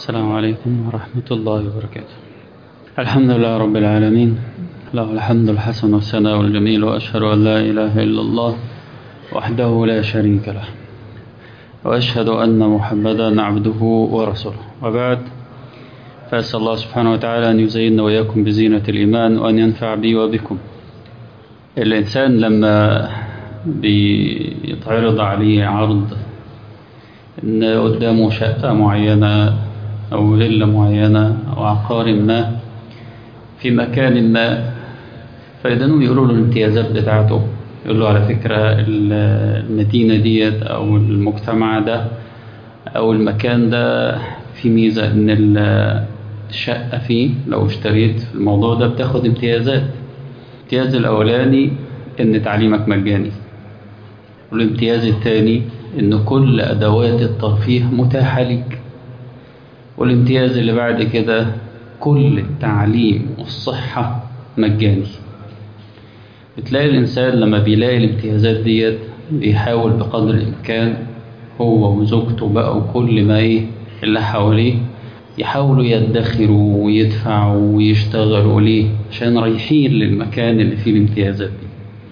السلام عليكم ورحمة الله وبركاته الحمد لله رب العالمين له الحمد الحسن والثناء الجميل وأشهد أن لا إله إلا الله وحده لا شريك له وأشهد أن محمدا عبده ورسوله وبعد فأسأل الله سبحانه وتعالى أن يزيننا وإياكم بزينة الإيمان وأن ينفع بي وبكم الإنسان لما بيتعرض عليه عرض إن قدامه شقة معينة أو فيلا معينة أو عقار ما في مكان ما فإذا يقولوا له الامتيازات بتاعته يقول له على فكرة المدينة ديت أو المجتمع ده أو المكان ده في ميزة إن الشقة فيه لو اشتريت في الموضوع ده بتاخد امتيازات الامتياز الأولاني إن تعليمك مجاني والامتياز الثاني إن كل أدوات الترفيه متاحة ليك والامتياز اللي بعد كده كل التعليم والصحة مجاني بتلاقي الإنسان لما بيلاقي الامتيازات ديت بيحاول بقدر الإمكان هو وزوجته بقى وكل ما إيه اللي حواليه يحاولوا يدخروا ويدفعوا ويشتغلوا ليه عشان رايحين للمكان اللي فيه الامتيازات دي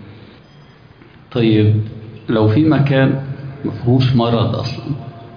طيب لو في مكان مفهوش مرض أصلا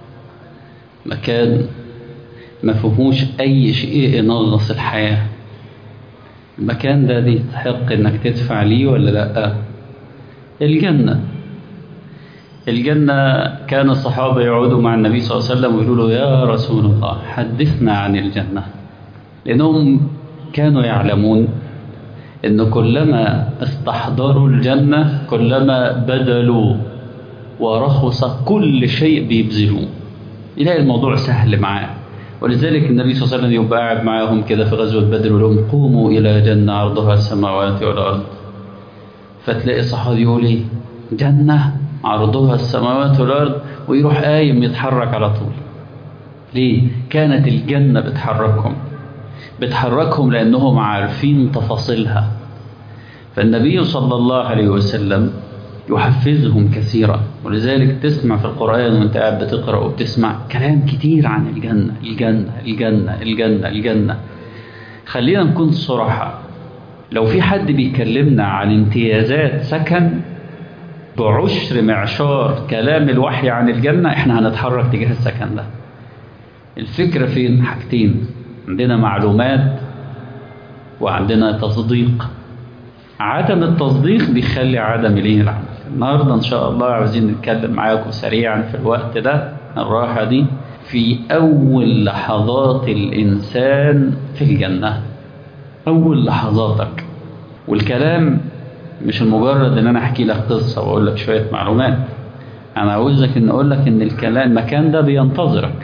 مكان ما فيهوش أي شيء ينغص الحياة المكان ده دي يستحق إنك تدفع ليه ولا لأ الجنة الجنة كان الصحابة يقعدوا مع النبي صلى الله عليه وسلم ويقولوا له يا رسول الله حدثنا عن الجنة لأنهم كانوا يعلمون إن كلما استحضروا الجنة كلما بدلوا ورخص كل شيء بيبذلوه يلاقي الموضوع سهل معاه ولذلك النبي صلى الله عليه وسلم يبقى قاعد معاهم كده في غزوة بدر ويقول لهم قوموا إلى جنة عرضها السماوات والأرض فتلاقي الصحابي يقول إيه جنة عرضها السماوات والأرض ويروح قايم يتحرك على طول ليه؟ كانت الجنة بتحركهم بتحركهم لأنهم عارفين تفاصيلها فالنبي صلى الله عليه وسلم يحفزهم كثيرا ولذلك تسمع في القرآن وانت قاعد بتقرأ وبتسمع كلام كتير عن الجنة الجنة الجنة الجنة الجنة خلينا نكون صراحة لو في حد بيكلمنا عن امتيازات سكن بعشر معشار كلام الوحي عن الجنة احنا هنتحرك تجاه السكن ده الفكرة فين حاجتين عندنا معلومات وعندنا تصديق عدم التصديق بيخلي عدم لين العمل النهارده ان شاء الله عاوزين نتكلم معاكم سريعا في الوقت ده الراحه دي في اول لحظات الانسان في الجنه اول لحظاتك والكلام مش المجرد ان انا احكي لك قصه واقول لك شويه معلومات انا عاوزك ان اقول لك ان الكلام المكان ده بينتظرك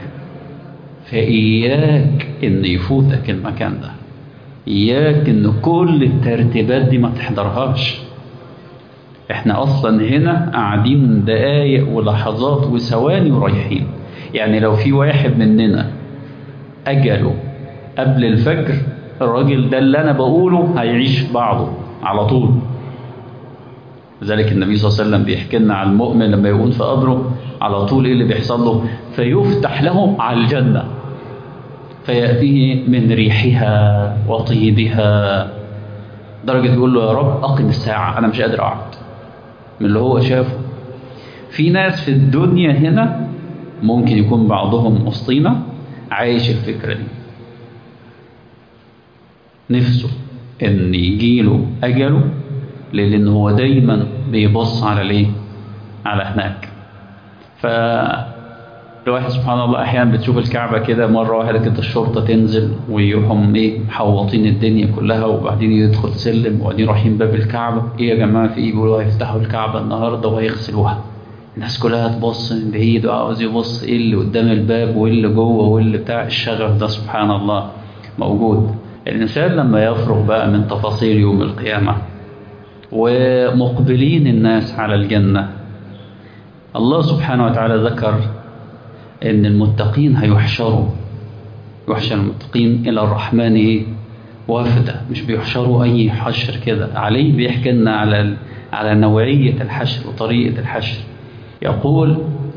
فاياك ان يفوتك المكان ده إياك إن كل الترتيبات دي ما تحضرهاش إحنا أصلا هنا قاعدين دقايق ولحظات وثواني ورايحين يعني لو في واحد مننا أجله قبل الفجر الراجل ده اللي أنا بقوله هيعيش بعضه على طول لذلك النبي صلى الله عليه وسلم بيحكي لنا عن المؤمن لما يكون في قبره على طول ايه اللي بيحصل له فيفتح له على الجنه فيأتيه من ريحها وطيبها درجة يقول له يا رب أقم الساعة أنا مش قادر أقعد من اللي هو شافه في ناس في الدنيا هنا ممكن يكون بعضهم مسطينة عايش الفكرة دي نفسه إن يجيله أجله لأن هو دايما بيبص على ليه على هناك ف الواحد سبحان الله احيانا بتشوف الكعبه كده مره واحده كده الشرطه تنزل ويروحوا ايه محوطين الدنيا كلها وبعدين يدخل سلم وبعدين رايحين باب الكعبه ايه يا جماعه في ايه بيقولوا هيفتحوا الكعبه النهارده وهيغسلوها الناس كلها تبص من بعيد وعاوز يبص ايه اللي قدام الباب وايه اللي جوه وايه اللي بتاع الشغف ده سبحان الله موجود الانسان لما يفرغ بقى من تفاصيل يوم القيامه ومقبلين الناس على الجنه الله سبحانه وتعالى ذكر ان المتقين هيحشروا يحشر المتقين الى الرحمن ايه وافدا مش بيحشروا اي حشر كده عليه بيحكي لنا على على نوعيه الحشر وطريقه الحشر يقول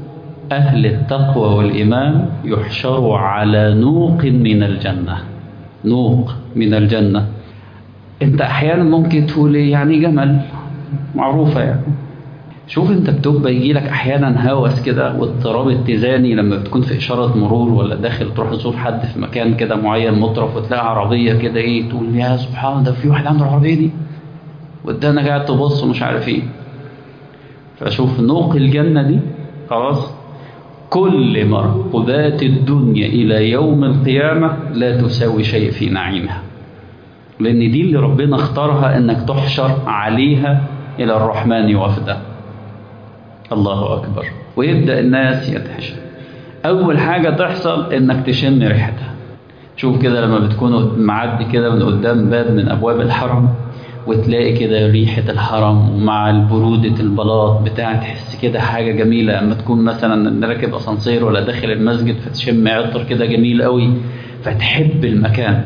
أهل التقوى والإيمان يحشروا على نوق من الجنة نوق من الجنة انت احيانا ممكن تقول إيه يعني جمل معروفة يعني شوف انت بتبقى يجي لك احيانا هوس كده واضطراب اتزاني لما بتكون في اشاره مرور ولا داخل تروح تزور حد في مكان كده معين مطرف وتلاقي عربيه كده ايه تقول يا سبحان ده في واحد عنده العربيه دي وقدامك قاعد تبص ومش عارف ايه فشوف نوق الجنه دي خلاص كل مرقبات الدنيا الى يوم القيامه لا تساوي شيء في نعيمها لان دي اللي ربنا اختارها انك تحشر عليها الى الرحمن وفدا الله أكبر ويبدأ الناس يتحشر أول حاجة تحصل إنك تشم ريحتها شوف كده لما بتكون معدي كده من قدام باب من أبواب الحرم وتلاقي كده ريحة الحرم ومع البرودة البلاط بتاع تحس كده حاجة جميلة لما تكون مثلا راكب أسانسير ولا داخل المسجد فتشم عطر كده جميل قوي فتحب المكان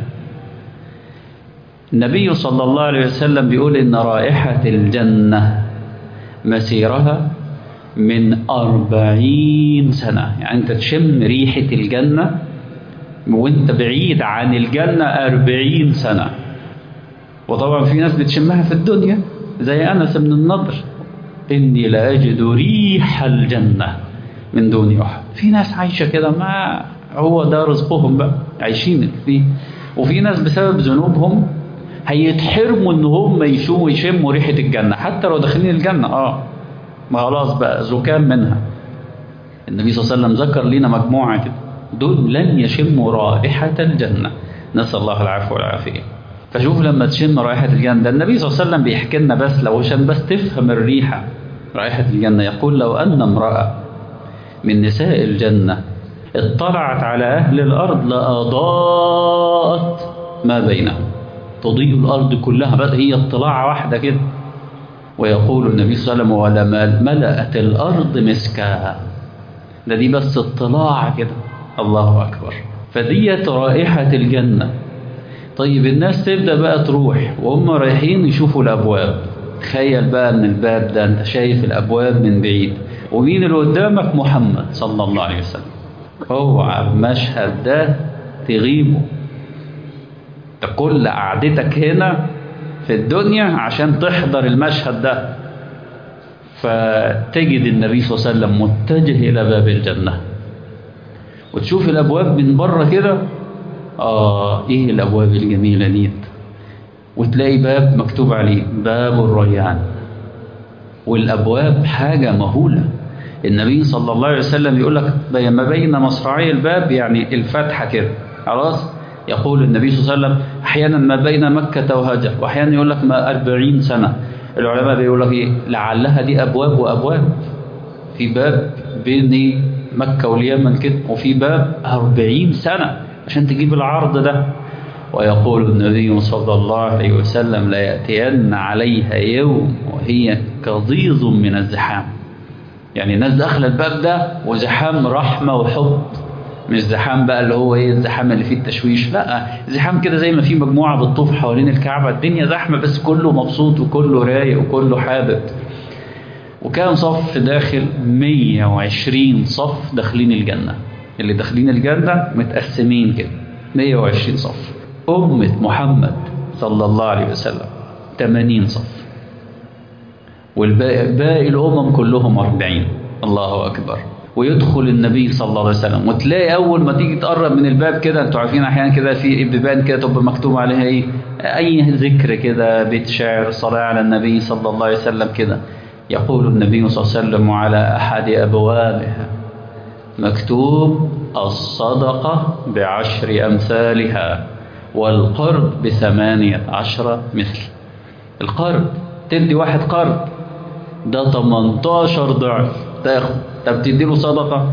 النبي صلى الله عليه وسلم بيقول إن رائحة الجنة مسيرها من أربعين سنة يعني أنت تشم ريحة الجنة وأنت بعيد عن الجنة أربعين سنة وطبعا في ناس بتشمها في الدنيا زي أنس بن النضر إني لأجد ريح الجنة من دون أحد في ناس عايشة كده ما هو ده رزقهم بقى عايشين فيه وفي ناس بسبب ذنوبهم هيتحرموا ان هم يشموا يشموا ريحه الجنه حتى لو داخلين الجنه اه ما خلاص بقى زكام منها النبي صلى الله عليه وسلم ذكر لنا مجموعة كده دول لن يشموا رائحة الجنة نسأل الله العفو والعافية فشوف لما تشم رائحة الجنة ده النبي صلى الله عليه وسلم بيحكي لنا بس لو عشان بس تفهم الريحة رائحة الجنة يقول لو أن امرأة من نساء الجنة اطلعت على أهل الأرض لأضاءت ما بينهم تضيء الأرض كلها بس هي اطلاعة واحدة كده ويقول النبي صلى الله عليه وسلم ولما ملأت الأرض مسكا ده دي بس اطلاع كده الله أكبر فديت رائحة الجنة طيب الناس تبدأ بقى تروح وهم رايحين يشوفوا الأبواب تخيل بقى من الباب ده أنت شايف الأبواب من بعيد ومين اللي قدامك محمد صلى الله عليه وسلم اوعى المشهد ده تغيبه كل قعدتك هنا في الدنيا عشان تحضر المشهد ده فتجد النبي صلى الله عليه وسلم متجه إلى باب الجنة وتشوف الأبواب من بره كده آه إيه الأبواب الجميلة دي وتلاقي باب مكتوب عليه باب الريان والأبواب حاجة مهولة النبي صلى الله عليه وسلم يقول لك ما بين مصراعي الباب يعني الفتحة كده خلاص يقول النبي صلى الله عليه وسلم أحيانا ما بين مكة وهجر وأحيانا يقول لك ما أربعين سنة العلماء بيقول لك إيه لعلها دي أبواب وأبواب في باب بين مكة واليمن كده وفي باب أربعين سنة عشان تجيب العرض ده ويقول النبي صلى الله عليه وسلم لا يأتين عليها يوم وهي كضيض من الزحام يعني الناس داخله الباب ده وزحام رحمة وحب مش زحام بقى اللي هو ايه الزحام اللي فيه التشويش لا زحام كده زي ما في مجموعه بتطوف حوالين الكعبه الدنيا زحمه بس كله مبسوط وكله رايق وكله حابب وكان صف داخل 120 صف داخلين الجنه اللي داخلين الجنه متقسمين كده 120 صف امه محمد صلى الله عليه وسلم 80 صف والباقي باقي الامم كلهم 40 الله اكبر ويدخل النبي صلى الله عليه وسلم وتلاقي اول ما تيجي تقرب من الباب كده انتوا عارفين احيانا كده في بيبان كده تبقى مكتوب عليها ايه اي ذكر كده بيت شعر صلاه على النبي صلى الله عليه وسلم كده يقول النبي صلى الله عليه وسلم على احد ابوابها مكتوب الصدقه بعشر امثالها والقرض بثمانيه عشر مثل القرض تدي واحد قرض ده 18 ضعف تاخد طب تدي له صدقة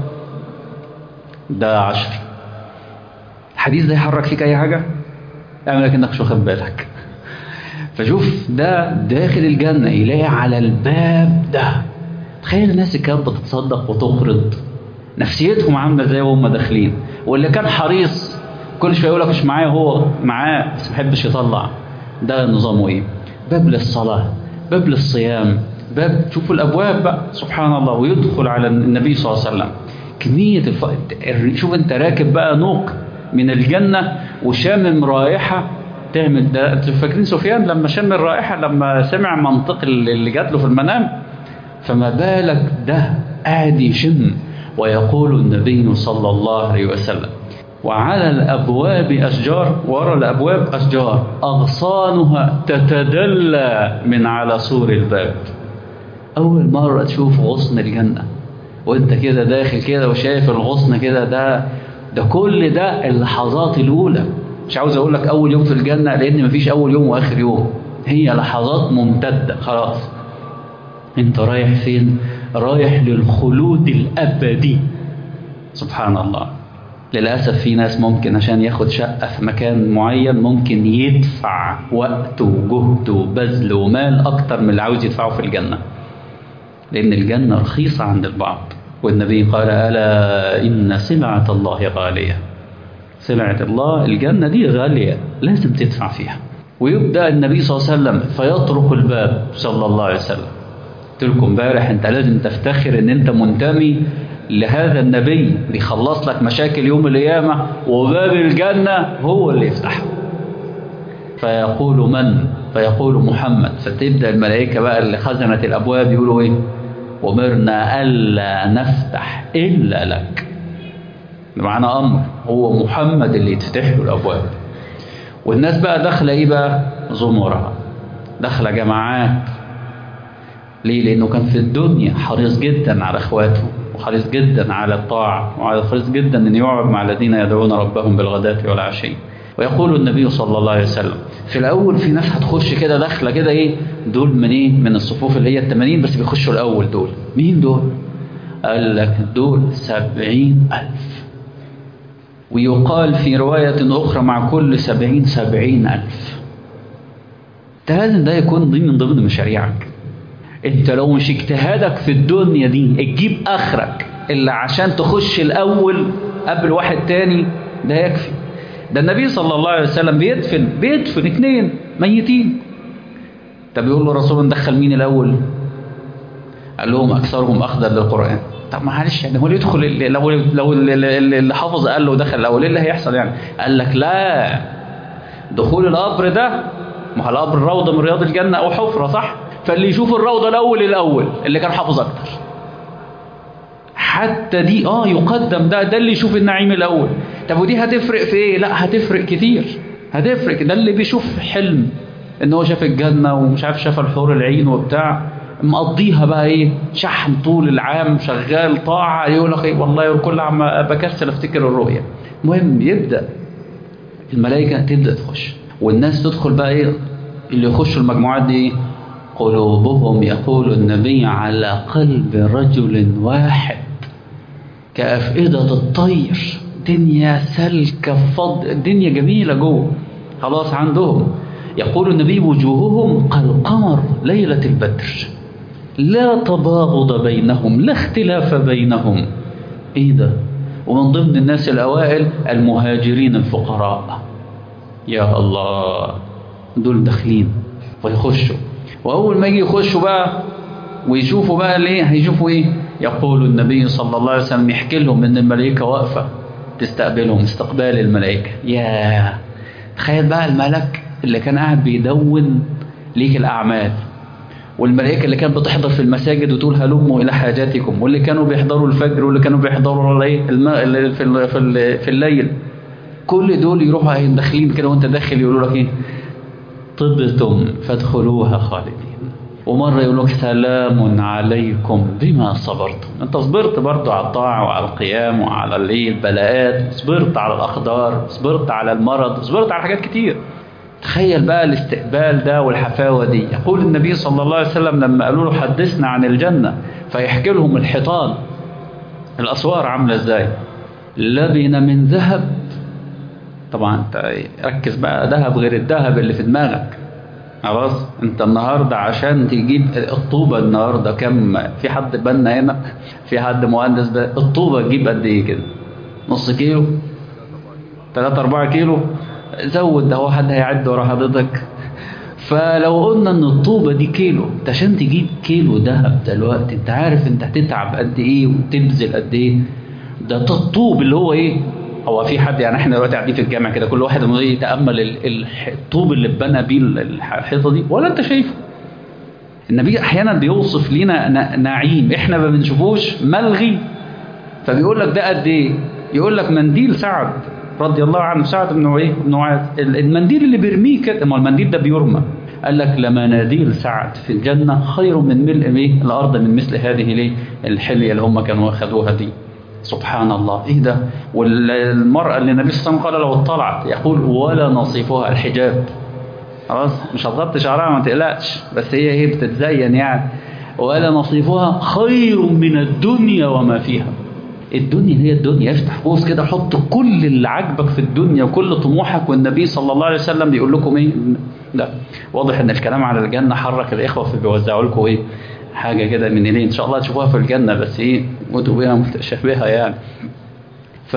ده عشر الحديث ده يحرك فيك أي حاجة اعمل كأنك مش واخد بالك فشوف ده داخل الجنة يلاقي على الباب ده تخيل الناس اللي كانت بتتصدق وتقرض نفسيتهم عاملة ازاي وهم داخلين واللي كان حريص كل شوية يقول لك مش معايا هو معاه بس ما بيحبش يطلع ده نظامه ايه؟ باب للصلاة باب للصيام باب شوفوا الابواب بقى سبحان الله ويدخل على النبي صلى الله عليه وسلم كمية الف... شوف انت راكب بقى نوق من الجنة وشامم رائحة تعمل ده انتوا فاكرين سفيان لما شم الرائحة لما سمع منطق اللي جات له في المنام فما بالك ده قاعد يشم ويقول النبي صلى الله عليه وسلم وعلى الأبواب أشجار وراء الأبواب أشجار أغصانها تتدلى من على سور الباب أول مرة تشوف غصن الجنة وانت كده داخل كده وشايف الغصن كده ده ده كل ده اللحظات الأولى مش عاوز أقول لك أول يوم في الجنة لأن مفيش أول يوم وآخر يوم هي لحظات ممتدة خلاص انت رايح فين رايح للخلود الأبدي سبحان الله للأسف في ناس ممكن عشان ياخد شقة في مكان معين ممكن يدفع وقت وجهد وبذل ومال أكتر من اللي عاوز يدفعه في الجنة لأن الجنة رخيصة عند البعض والنبي قال ألا إن سلعة الله غالية سلعة الله الجنة دي غالية لازم تدفع فيها ويبدأ النبي صلى الله عليه وسلم فيطرق الباب صلى الله عليه وسلم قلت لكم امبارح انت لازم تفتخر ان انت منتمي لهذا النبي بيخلص لك مشاكل يوم القيامة وباب الجنة هو اللي يفتحه فيقول من فيقول محمد فتبدأ الملائكة بقى اللي خزنت الأبواب يقولوا إيه أمرنا ألا نفتح إلا لك بمعنى أمر هو محمد اللي يتفتح له الأبواب والناس بقى داخلة إيه بقى زمرها داخلة جماعات ليه لأنه كان في الدنيا حريص جدا على إخواته وحريص جدا على الطاعة وحريص جدا أن يقعد مع الذين يدعون ربهم بالغداة والعشي ويقول النبي صلى الله عليه وسلم في الأول في ناس هتخش كده داخلة كده إيه دول من إيه من الصفوف اللي هي التمانين بس بيخشوا الأول دول مين دول قال لك دول سبعين ألف ويقال في رواية أخرى مع كل سبعين سبعين ألف ده لازم ده يكون ضمن ضمن مشاريعك انت لو مش اجتهادك في الدنيا دي تجيب اخرك اللي عشان تخش الاول قبل واحد تاني ده يكفي ده النبي صلى الله عليه وسلم بيدفن بيدفن اتنين ميتين طب يقول له الرسول ندخل مين الاول قال لهم اكثرهم اخذا للقران طب معلش يعني هو اللي يدخل اللي لو لو اللي حافظ قال له دخل الاول ايه اللي هيحصل يعني قال لك لا دخول القبر ده ما هو القبر روضه من رياض الجنه او حفره صح فاللي يشوف الروضة الأول الأول اللي كان حافظ أكتر حتى دي اه يقدم ده ده اللي يشوف النعيم الأول طب ودي هتفرق في ايه لا هتفرق كتير هتفرق ده اللي بيشوف حلم ان هو شاف الجنة ومش عارف شاف الحور العين وبتاع مقضيها بقى ايه شحن طول العام شغال طاعة يقول لك ايه والله كل عم بكسل افتكر الرؤية المهم يبدأ الملائكة تبدأ تخش والناس تدخل بقى ايه اللي يخشوا المجموعات دي ايه قلوبهم يقول النبي على قلب رجل واحد كأفئدة الطير دنيا سلكة فض دنيا جميلة جوه خلاص عندهم يقول النبي وجوههم كالقمر ليلة البدر لا تباغض بينهم لا اختلاف بينهم ايه ده ومن ضمن الناس الأوائل المهاجرين الفقراء يا الله دول داخلين ويخشوا وأول ما يجي يخشوا بقى ويشوفوا بقى ليه هيشوفوا إيه يقول النبي صلى الله عليه وسلم يحكي لهم إن الملائكة واقفة تستقبلهم استقبال الملائكة يا تخيل بقى الملك اللي كان قاعد بيدون ليك الأعمال والملائكة اللي كانت بتحضر في المساجد وتقول هلموا إلى حاجاتكم واللي كانوا بيحضروا الفجر واللي كانوا بيحضروا الماء في في الليل كل دول يروحوا داخلين كده وانت داخل يقولوا لك ايه طبتم فادخلوها خالدين ومرة يقول لك سلام عليكم بما صبرتم انت صبرت برضو على الطاعة وعلى القيام وعلى الايه البلاءات صبرت على الأقدار صبرت على المرض صبرت على حاجات كتير تخيل بقى الاستقبال ده والحفاوة دي يقول النبي صلى الله عليه وسلم لما قالوا له حدثنا عن الجنة فيحكي لهم الحيطان الأسوار عاملة ازاي لبن من ذهب طبعا انت ركز بقى ذهب غير الذهب اللي في دماغك خلاص انت النهارده عشان تجيب الطوبه النهارده كم في حد بنا هنا في حد مهندس بقى الطوبه تجيب قد ايه كده نص كيلو 3 4 كيلو زود ده هو حد هيعد ورا حضرتك فلو قلنا ان الطوبه دي كيلو انت عشان تجيب كيلو ذهب دلوقتي انت عارف انت هتتعب قد ايه وتبذل قد ايه ده الطوب اللي هو ايه هو في حد يعني احنا دلوقتي قاعدين في الجامع كده كل واحد لما يتامل ال- ال- الطوب اللي اتبنى بيه ال- الحيطه دي ولا انت شايفه النبي احيانا بيوصف لنا ن- نعيم احنا ما بنشوفوش ملغي فبيقول لك ده قد ايه يقول لك منديل سعد رضي الله عنه سعد بن ايه بن معاذ ال- المنديل اللي بيرميه كده ما المنديل ده بيرمى قال لك لمناديل سعد في الجنه خير من ملء ايه الارض من مثل هذه ليه الحليه اللي هم كانوا اخذوها دي سبحان الله ايه ده والمراه اللي النبي صلى الله عليه وسلم قال لو اطلعت يقول ولا نصيفها الحجاب خلاص مش هتغطي شعرها ما تقلقش بس هي هي بتتزين يعني ولا نصيفها خير من الدنيا وما فيها الدنيا هي الدنيا افتح قوس كده حط كل اللي عاجبك في الدنيا وكل طموحك والنبي صلى الله عليه وسلم بيقول لكم ايه لا واضح ان الكلام على الجنه حرك الاخوه في بيوزعوا لكم ايه حاجه كده من ايه ان شاء الله تشوفوها في الجنه بس ايه وانتوا بيها متشابهه يعني ف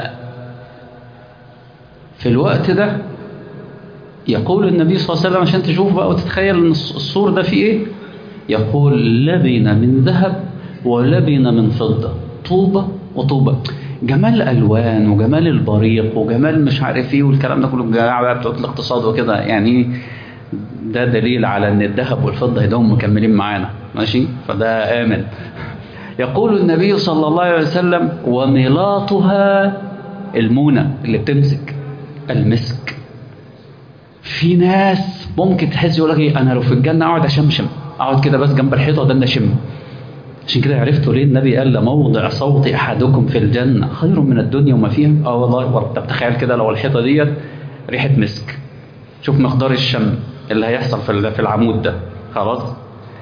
في الوقت ده يقول النبي صلى الله عليه وسلم عشان تشوف بقى وتتخيل ان السور ده فيه ايه يقول لبن من ذهب ولبن من فضة طوبة وطوبة جمال الالوان وجمال البريق وجمال مش عارف ايه والكلام ده كله الجماعه بقى بتوع الاقتصاد وكده يعني ده دليل على ان الذهب والفضه هدوم مكملين معانا ماشي فده امن يقول النبي صلى الله عليه وسلم وملاطها المونه اللي بتمسك المسك في ناس ممكن تحس يقول لك ايه انا لو في الجنه اقعد اشمشم اقعد كده بس جنب الحيطه ده اشم عشان كده عرفتوا ليه النبي قال لموضع صوت احدكم في الجنه خير من الدنيا وما فيها اه والله طب تخيل كده لو الحيطه ديت ريحه مسك شوف مقدار الشم اللي هيحصل في في العمود ده خلاص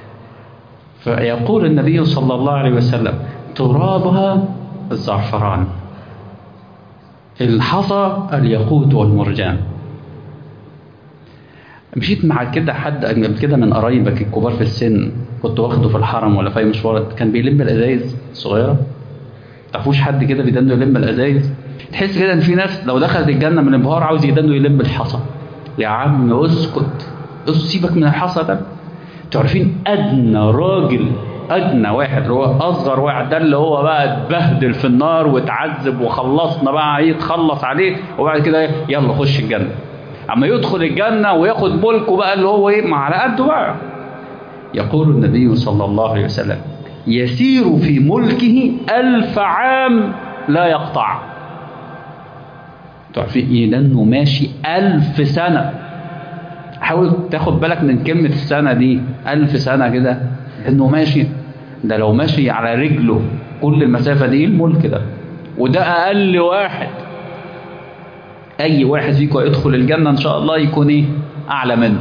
فيقول النبي صلى الله عليه وسلم ترابها الزعفران الحصى الياقوت والمرجان مشيت مع كده حد قبل كده من قرايبك الكبار في السن كنت واخده في الحرم ولا في اي مشوار كان بيلم الازايز الصغيره تعرفوش حد كده بيدنه يلم الازايز تحس كده ان في ناس لو دخلت الجنه من الانبهار عاوز يدنه يلم الحصى يا عم اسكت اسكت سيبك من الحصى ده تعرفين ادنى راجل ادنى واحد اللي هو اصغر واحد ده اللي هو بقى اتبهدل في النار واتعذب وخلصنا بقى يتخلص عليه وبعد كده إيه؟ يلا خش الجنه اما يدخل الجنه وياخد ملكه بقى اللي هو ايه ما على قده بقى يقول النبي صلى الله عليه وسلم يسير في ملكه ألف عام لا يقطع تعرفين ايه لانه ماشي ألف سنة حاول تاخد بالك من كلمة السنة دي ألف سنة كده انه ماشي ده لو ماشي على رجله كل المسافة دي الملك ده وده أقل واحد أي واحد فيكم يدخل الجنة إن شاء الله يكون إيه أعلى منه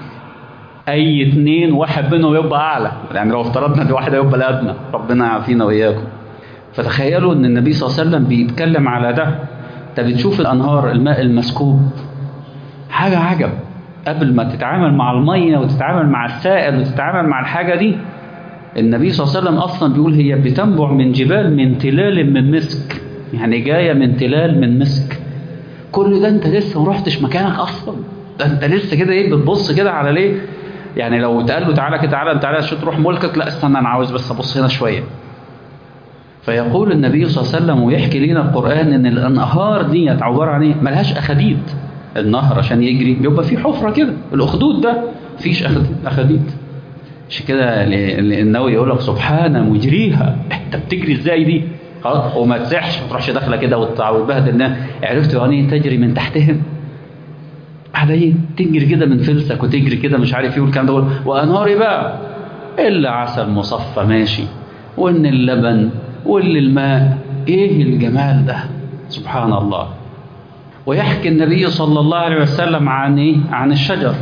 أي اتنين واحد منهم يبقى أعلى يعني لو افترضنا دي واحدة يبقى الأدنى ربنا يعافينا وإياكم فتخيلوا إن النبي صلى الله عليه وسلم بيتكلم على ده أنت بتشوف الأنهار الماء المسكوب حاجة عجب قبل ما تتعامل مع المية وتتعامل مع السائل وتتعامل مع الحاجة دي النبي صلى الله عليه وسلم أصلا بيقول هي بتنبع من جبال من تلال من مسك يعني جاية من تلال من مسك كل ده انت لسه ما رحتش مكانك اصلا ده انت لسه كده ايه بتبص كده على ليه يعني لو اتقال له تعالى كده تعالى تعالى عشان تروح ملكك لا استنى انا عاوز بس ابص هنا شويه فيقول النبي صلى الله عليه وسلم ويحكي لنا القران ان الانهار ديت عباره عن ايه ملهاش اخديد النهر عشان يجري بيبقى فيه حفره كده الاخدود ده مفيش اخديد عشان كده النووي يقول لك سبحان مجريها انت بتجري ازاي دي خلاص وما تسحش ما تروحش داخله كده وتبهدل الناس عرفت يعني تجري من تحتهم على ايه تجري كده من فلسك وتجري كده مش عارف ايه والكلام ده وانهار بقى الا عسل مصفى ماشي وان اللبن واللي الماء ايه الجمال ده سبحان الله ويحكي النبي صلى الله عليه وسلم عن ايه عن الشجر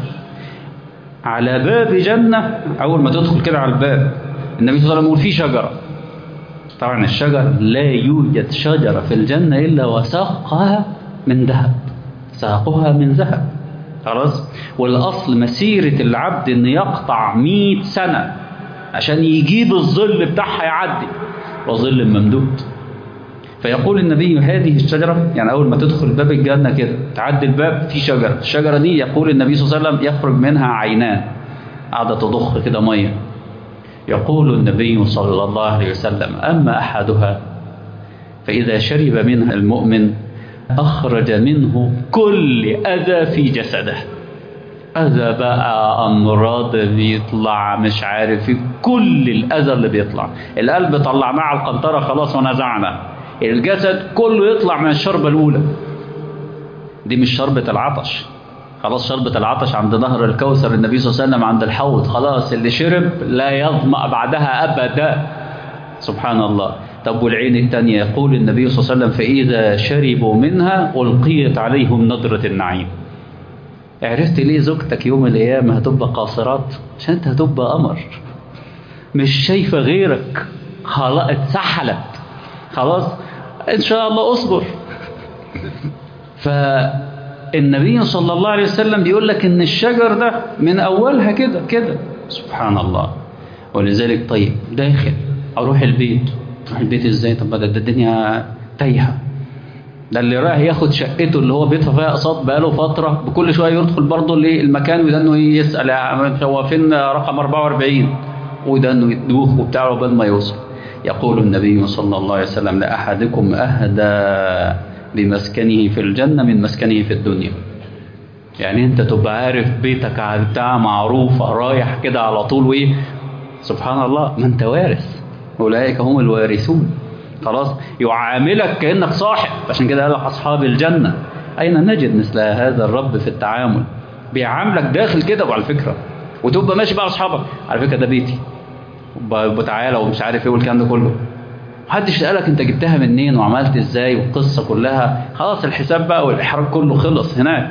على باب جنة أول ما تدخل كده على الباب النبي صلى الله عليه وسلم يقول في شجرة طبعا الشجر لا يوجد شجرة في الجنة إلا وساقها من ذهب ساقها من ذهب خلاص والأصل مسيرة العبد إن يقطع مئة سنة عشان يجيب الظل بتاعها يعدي وظل ممدود فيقول النبي هذه الشجرة يعني أول ما تدخل باب الجنة كده تعدي الباب في شجرة الشجرة دي يقول النبي صلى الله عليه وسلم يخرج منها عينان قاعدة تضخ كده مية يقول النبي صلى الله عليه وسلم أما أحدها فإذا شرب منها المؤمن أخرج منه كل أذى في جسده أذى بقى أمراض بيطلع مش عارف كل الأذى اللي بيطلع القلب طلعناه على القنطرة خلاص ونزعنا الجسد كله يطلع من الشربة الأولى دي مش شربة العطش خلاص شربة العطش عند نهر الكوثر النبي صلى الله عليه وسلم عند الحوض خلاص اللي شرب لا يظمأ بعدها أبدا سبحان الله طب والعين الثانية يقول النبي صلى الله عليه وسلم فإذا شربوا منها ألقيت عليهم نظرة النعيم عرفت ليه زوجتك يوم القيامة هتبقى قاصرات عشان انت هتبقى قمر مش شايفة غيرك خلاص اتسحلت خلاص ان شاء الله اصبر فالنبي صلى الله عليه وسلم بيقول لك ان الشجر ده من اولها كده كده سبحان الله ولذلك طيب داخل اروح البيت اروح البيت ازاي طب ده الدنيا تايهه ده اللي رايح ياخد شقته اللي هو بيدفع فيها اقساط بقاله فتره بكل شويه يدخل برضه المكان وده انه يسال هو فين رقم 44 وده انه يدوخ وبتاع قبل ما يوصل يقول النبي صلى الله عليه وسلم لاحدكم اهدى بمسكنه في الجنه من مسكنه في الدنيا يعني انت تبقى عارف بيتك بتاع معروفه رايح كده على طول وايه سبحان الله ما انت وارث اولئك هم الوارثون خلاص يعاملك كأنك صاحب عشان كده قال لك أصحاب الجنة أين نجد مثل هذا الرب في التعامل بيعاملك داخل كده وعلى فكرة وتبقى ماشي مع أصحابك على فكرة ده بيتي وتعالى ومش عارف ايه والكلام ده كله محدش سألك انت جبتها منين وعملت ازاي والقصة كلها خلاص الحساب بقى والإحراج كله خلص هناك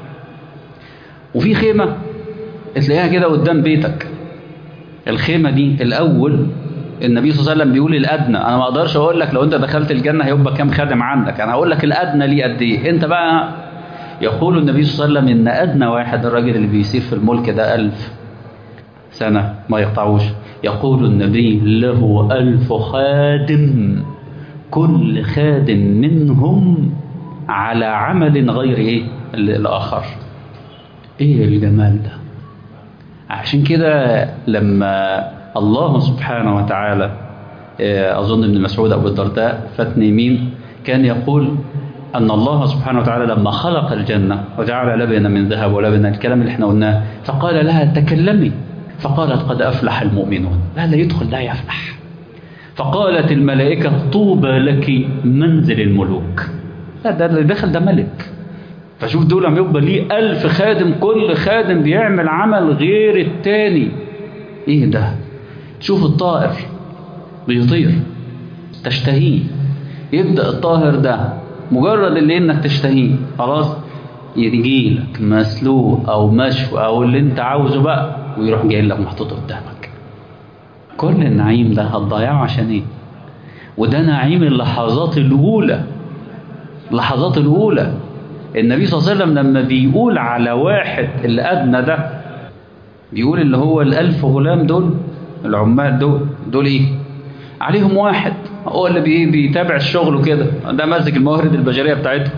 وفي خيمة تلاقيها كده قدام بيتك الخيمة دي الأول النبي صلى الله عليه وسلم بيقول الادنى انا ما اقدرش اقول لك لو انت دخلت الجنه هيبقى كام خادم عندك انا هقول لك الادنى ليه قد ايه انت بقى يقول النبي صلى الله عليه وسلم ان ادنى واحد الراجل اللي بيسير في الملك ده ألف سنه ما يقطعوش يقول النبي له ألف خادم كل خادم منهم على عمل غير ايه الاخر ايه الجمال ده عشان كده لما الله سبحانه وتعالى أظن ابن مسعود أبو الدرداء فتني مين كان يقول أن الله سبحانه وتعالى لما خلق الجنة وجعل لبنا من ذهب ولبنا الكلام اللي احنا قلناه فقال لها تكلمي فقالت قد أفلح المؤمنون لا لا يدخل لا يفلح فقالت الملائكة طوبى لك منزل الملوك لا ده اللي دخل ده ملك فشوف دول لما يبقى ليه ألف خادم كل خادم بيعمل عمل غير التاني ايه ده تشوف الطائر بيطير تشتهيه يبدأ الطائر ده مجرد اللي انك تشتهيه خلاص يجي لك مسلوق او مشوي او اللي انت عاوزه بقى ويروح جاي لك محطوط قدامك كل النعيم ده هتضيعه عشان ايه وده نعيم اللحظات الاولى اللحظات الاولى النبي صلى الله عليه وسلم لما بيقول على واحد اللي ادنى ده بيقول اللي هو الألف غلام دول العمال دول دول ايه عليهم واحد هو اللي بي بيتابع الشغل وكده ده ماسك الموارد البشريه بتاعته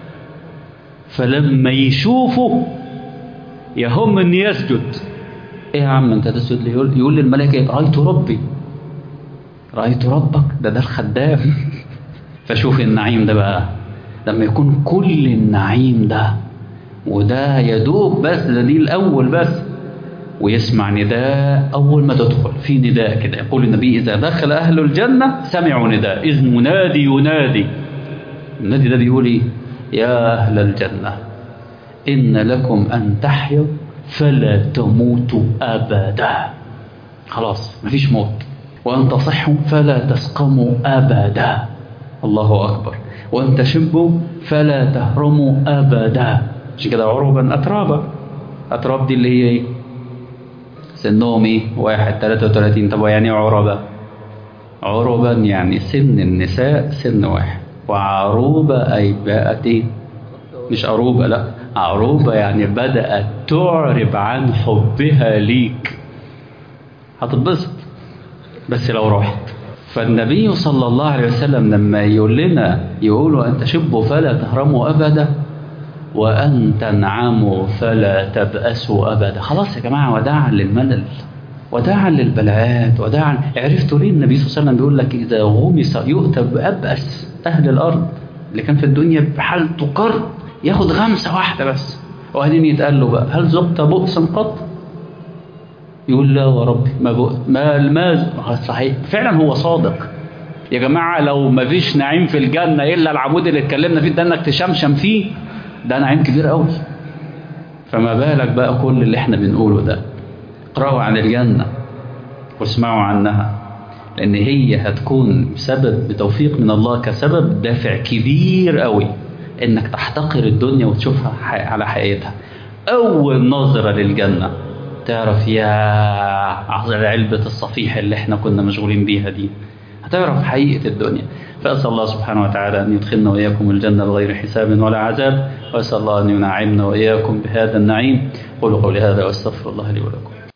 فلما يشوفه يهم ان يسجد ايه يا عم انت تسجد ليه يقول, يقول للملائكه رايت ربي رايت ربك ده ده الخدام فشوف النعيم ده بقى لما يكون كل النعيم ده وده يدوب بس ده دي الاول بس ويسمع نداء أول ما تدخل في نداء كده يقول النبي إذا دخل أهل الجنة سمعوا نداء إذ منادي ينادي النادي ده بيقول إيه يا أهل الجنة إن لكم أن تحيوا فلا تموتوا أبدا خلاص مفيش موت وأن تصحوا فلا تسقموا أبدا الله أكبر وأن تشبوا فلا تهرموا أبدا عشان كده عربا أترابا أتراب دي اللي هي إيه سنهم ايه واحد تلاتة وتلاتين طب يعني عربة عربا يعني سن النساء سن واحد وعروبة أي بقت ايه مش عروبة لا عروبة يعني بدأت تعرب عن حبها ليك هتتبسط بس لو رحت فالنبي صلى الله عليه وسلم لما يقول لنا يقولوا أن تشبوا فلا تهرموا أبدا وأن تنعموا فلا تبأسوا أبدا خلاص يا جماعة وداعا للملل وداعا للبلاءات وداعا عرفتوا ليه النبي صلى الله عليه وسلم بيقول لك إذا غمس يؤتى بأبأس أهل الأرض اللي كان في الدنيا بحالته قرب ياخد غمسة واحدة بس وبعدين يتقال له بقى هل ذقت بؤسا قط؟ يقول لا وربي ما بؤس ما ما صحيح فعلا هو صادق يا جماعة لو ما فيش نعيم في الجنة إلا العمود اللي اتكلمنا فيه ده إنك تشمشم فيه ده نعيم كبير قوي فما بالك بقى كل اللي احنا بنقوله ده اقرأوا عن الجنة واسمعوا عنها لأن هي هتكون سبب بتوفيق من الله كسبب دافع كبير قوي إنك تحتقر الدنيا وتشوفها على حقيقتها أول نظرة للجنة تعرف يا علبة الصفيح اللي احنا كنا مشغولين بيها دي هتعرف حقيقة الدنيا فأسأل الله سبحانه وتعالى أن يدخلنا وإياكم الجنة بغير حساب ولا عذاب وأسأل الله أن ينعمنا وإياكم بهذا النعيم قولوا قولي هذا وأستغفر الله لي ولكم